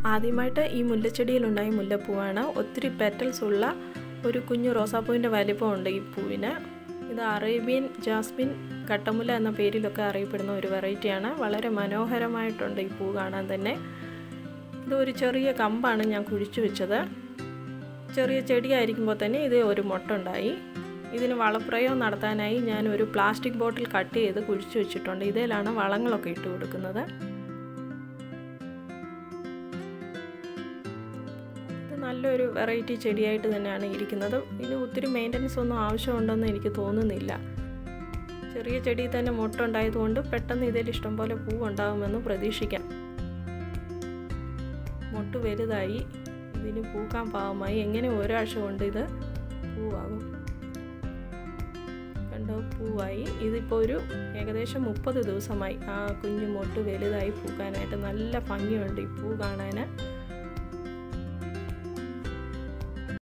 ആദ്യമായിട്ട് ഈ മുല്ലച്ചെടിയിലുണ്ടായ മുല്ലപ്പൂവാണ് ഒത്തിരി പെറ്റൽസ് ഉള്ള ഒരു കുഞ്ഞു റോസാപ്പൂവിൻ്റെ വലിപ്പമുണ്ട് ഈ പൂവിന് ഇത് അറേബ്യൻ ജാസ്മിൻ കട്ടമുല്ല എന്ന പേരിലൊക്കെ അറിയപ്പെടുന്ന ഒരു വെറൈറ്റിയാണ് വളരെ മനോഹരമായിട്ടുണ്ട് ഈ പൂ കാണാൻ തന്നെ ഇത് ഒരു ചെറിയ കമ്പാണ് ഞാൻ കുഴിച്ചു വെച്ചത് ചെറിയ ചെടിയായിരിക്കുമ്പോൾ തന്നെ ഇത് ഒരു മുട്ട ഉണ്ടായി ഇതിന് വളപ്രയോഗം നടത്താനായി ഞാൻ ഒരു പ്ലാസ്റ്റിക് ബോട്ടിൽ കട്ട് ചെയ്ത് കുഴിച്ചു വെച്ചിട്ടുണ്ട് ഇതിലാണ് വളങ്ങളൊക്കെ ഇട്ട് കൊടുക്കുന്നത് ഇത് നല്ലൊരു വെറൈറ്റി ചെടിയായിട്ട് തന്നെയാണ് ഇരിക്കുന്നത് ഇതിന് ഒത്തിരി മെയിൻ്റനൻസ് ഒന്നും ആവശ്യമുണ്ടെന്ന് എനിക്ക് തോന്നുന്നില്ല ചെറിയ ചെടിയിൽ തന്നെ മുട്ട ഉണ്ടായതുകൊണ്ട് പെട്ടെന്ന് ഇതിൽ ഇഷ്ടംപോലെ പൂ ഉണ്ടാകുമെന്ന് പ്രതീക്ഷിക്കാം മുട്ട് വലുതായി ഇതിന് പൂക്കാൻ പാവമായി എങ്ങനെ ഒരാഴ്ച കൊണ്ട് ഇത് പൂവാകും കണ്ടോ പൂവായി ഇതിപ്പോൾ ഒരു ഏകദേശം മുപ്പത് ദിവസമായി ആ കുഞ്ഞു മൊട്ട് വലുതായി പൂക്കാനായിട്ട് നല്ല ഭംഗിയുണ്ട് ഈ പൂ കാണാൻ